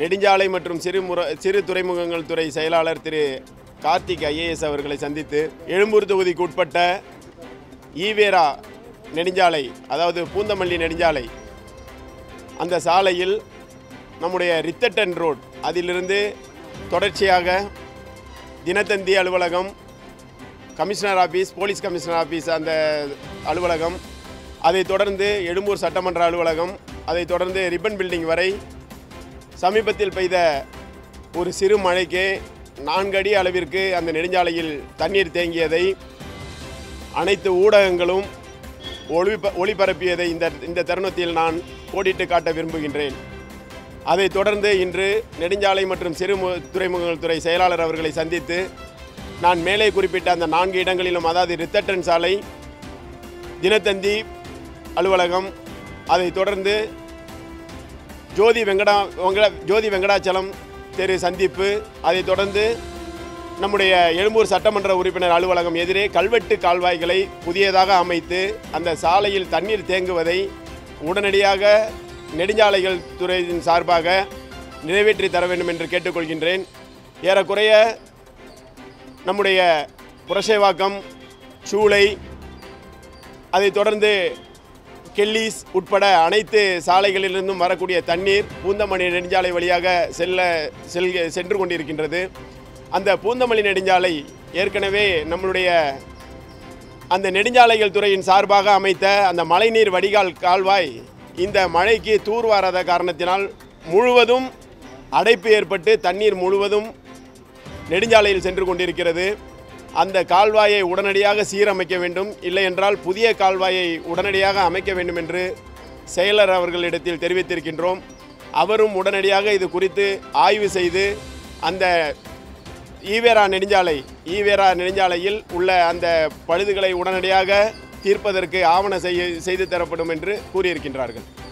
நெடுஞ்சாலை மற்றும் சிறு முற சிறு துறைமுகங்கள் துறை செயலாளர் திரு கார்த்திக் ஐஏஎஸ் அவர்களை சந்தித்து எழும்பூர் தொகுதிக்கு உட்பட்ட ஈவேரா நெடுஞ்சாலை அதாவது பூந்தமல்லி நெடுஞ்சாலை அந்த சாலையில் நம்முடைய ரித்தட்டன் ரோட் அதிலிருந்து தொடர்ச்சியாக தினத்தந்தி அலுவலகம் commissioner office police commissioner office அந்த அலுவலகம் அதைத் தொடர்ந்து எழும்பூர் சட்டமன்ற அலுவலகம் அதைத் தொடர்ந்து ரிப்பன் பில்டிங் வரை சமீபத்தில் பெய்த ஒரு சிறு மழைக்கு நான்கு அடி அளவிற்கு அந்த நெடுஞ்சாலையில் தண்ணீர் தேங்கியதை அனைத்து ஊடகங்களும் ஒளிப ஒளிபரப்பியதை இந்த இந்த தருணத்தில் நான் கோடிட்டு காட்ட விரும்புகின்றேன் அதைத் தொடர்ந்து இன்று நெடுஞ்சாலை மற்றும் சிறு மு- துறைமுகங்கள் துறை செயலாளர் அவர்களை சந்தித்து நான் மேலே குறிப்பிட்ட அந்த நான்கு இடங்களிலும் அதாவது ரித்தட்டன் சாலை தினத்தந்தி அலுவலகம் அதைத் தொடர்ந்து ஜோதி வெங்கடா வெங்கட ஜோதி வெங்கடாச்சலம் தெரு சந்திப்பு அதைத் தொடர்ந்து நம்முடைய எழும்பூர் சட்டமன்ற உறுப்பினர் அலுவலகம் எதிரே கல்வெட்டு கால்வாய்களை புதியதாக அமைத்து அந்த சாலையில் தண்ணீர் தேங்குவதை உடனடியாக நெடுஞ்சாலைகள் துறையின் சார்பாக நிறைவேற்றி தர வேண்டும் என்று கேட்டுக்கொள்கின்றேன் ஏறக்குறைய நம்முடைய புரசேவாக்கம் சூளை அதைத் தொடர்ந்து கெல்லிஸ் உட்பட அனைத்து சாலைகளிலிருந்தும் வரக்கூடிய தண்ணீர் பூந்தமல்லி நெடுஞ்சாலை வழியாக செல்ல செல்க சென்று கொண்டிருக்கின்றது அந்த பூந்தமல்லி நெடுஞ்சாலை ஏற்கனவே நம்மளுடைய அந்த நெடுஞ்சாலைகள் துறையின் சார்பாக அமைத்த அந்த மழைநீர் வடிகால் கால்வாய் இந்த மழைக்கு தூர்வாராத காரணத்தினால் முழுவதும் அடைப்பு ஏற்பட்டு தண்ணீர் முழுவதும் நெடுஞ்சாலையில் சென்று கொண்டிருக்கிறது அந்த கால்வாயை உடனடியாக சீரமைக்க வேண்டும் இல்லை என்றால் புதிய கால்வாயை உடனடியாக அமைக்க வேண்டும் என்று செயலர் அவர்களிடத்தில் தெரிவித்திருக்கின்றோம் அவரும் உடனடியாக இது குறித்து ஆய்வு செய்து அந்த ஈவேரா நெடுஞ்சாலை ஈவேரா நெடுஞ்சாலையில் உள்ள அந்த பழுதுகளை உடனடியாக தீர்ப்பதற்கு ஆவண செய்ய செய்து தரப்படும் என்று கூறியிருக்கின்றார்கள்